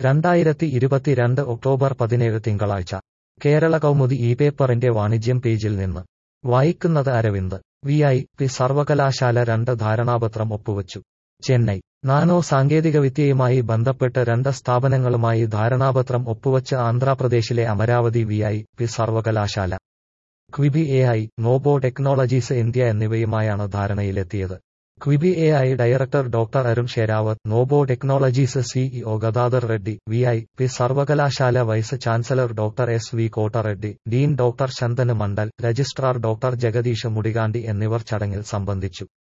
രണ്ടായിരത്തി ഇരുപത്തിരണ്ട് ഒക്ടോബർ പതിനേഴ് തിങ്കളാഴ്ച കേരള കൗമുദി ഈ പേപ്പറിന്റെ വാണിജ്യം പേജിൽ നിന്ന് വായിക്കുന്നത് അരവിന്ദ് വി ഐ പി സർവകലാശാല രണ്ട് ധാരണാപത്രം ഒപ്പുവച്ചു ചെന്നൈ നാനോ സാങ്കേതികവിദ്യയുമായി ബന്ധപ്പെട്ട് രണ്ട് സ്ഥാപനങ്ങളുമായി ധാരണാപത്രം ഒപ്പുവച്ച് ആന്ധ്രാപ്രദേശിലെ അമരാവതി വി ഐ പി സർവകലാശാല Qpi A I Nobo technologies India എന്നിവയുമായാണ് ധാരണയിലെത്തിയത് Qpi A I director doctor Arun Sherawat Nobo technologies CEO Gadadhar Reddy V I P സർവകലാശാല vice chancellor doctor S V Kottareddy dean doctor Shantanu Mandal registrar doctor Jagadish Mudikandi എന്നിവർ ചടങ്ങിൽ സംബന്ധിച്ചു